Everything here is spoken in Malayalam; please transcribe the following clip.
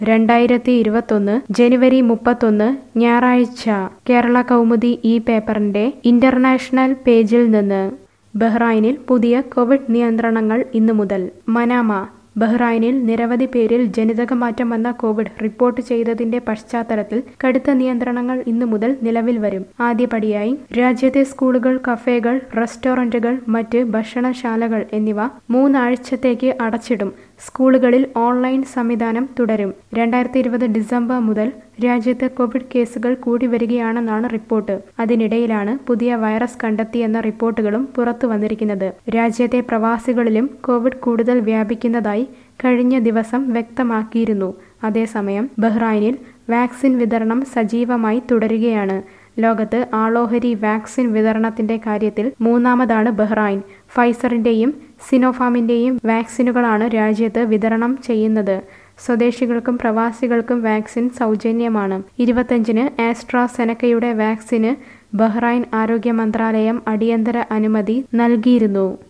രണ്ടായിരത്തി ഇരുപത്തൊന്ന് ജനുവരി മുപ്പത്തൊന്ന് ഞായറാഴ്ച കേരള കൗമുദി ഈ പേപ്പറിന്റെ ഇന്റർനാഷണൽ പേജിൽ നിന്ന് ബഹ്റൈനിൽ പുതിയ കോവിഡ് നിയന്ത്രണങ്ങൾ ഇന്നു മുതൽ മനാമ ബഹ്റൈനിൽ നിരവധി പേരിൽ ജനിതകമാറ്റം വന്ന കോവിഡ് റിപ്പോർട്ട് ചെയ്തതിന്റെ പശ്ചാത്തലത്തിൽ കടുത്ത നിയന്ത്രണങ്ങൾ ഇന്നു മുതൽ നിലവിൽ വരും ആദ്യപടിയായി രാജ്യത്തെ സ്കൂളുകൾ കഫേകൾ റെസ്റ്റോറന്റുകൾ മറ്റ് ഭക്ഷണശാലകൾ എന്നിവ മൂന്നാഴ്ചത്തേക്ക് അടച്ചിടും സ്കൂളുകളിൽ ഓൺലൈൻ സംവിധാനം തുടരും രണ്ടായിരത്തി ഇരുപത് ഡിസംബർ മുതൽ രാജ്യത്ത് കോവിഡ് കേസുകൾ കൂടി വരികയാണെന്നാണ് റിപ്പോർട്ട് അതിനിടയിലാണ് പുതിയ വൈറസ് കണ്ടെത്തിയെന്ന റിപ്പോർട്ടുകളും പുറത്തു വന്നിരിക്കുന്നത് രാജ്യത്തെ പ്രവാസികളിലും കോവിഡ് കൂടുതൽ വ്യാപിക്കുന്നതായി കഴിഞ്ഞ ദിവസം വ്യക്തമാക്കിയിരുന്നു അതേസമയം ബഹ്റൈനിൽ വാക്സിൻ വിതരണം സജീവമായി തുടരുകയാണ് ലോകത്ത് ആളോഹരി വാക്സിൻ വിതരണത്തിന്റെ കാര്യത്തിൽ മൂന്നാമതാണ് ബഹ്റൈൻ ഫൈസറിന്റെയും സിനോഫാമിന്റെയും വാക്സിനുകളാണ് രാജ്യത്ത് വിതരണം ചെയ്യുന്നത് സ്വദേശികൾക്കും പ്രവാസികൾക്കും വാക്സിൻ സൗജന്യമാണ് ഇരുപത്തഞ്ചിന് ആസ്ട്രാസെനക്കയുടെ വാക്സിന് ബഹ്റൈൻ ആരോഗ്യ മന്ത്രാലയം അടിയന്തര അനുമതി നൽകിയിരുന്നു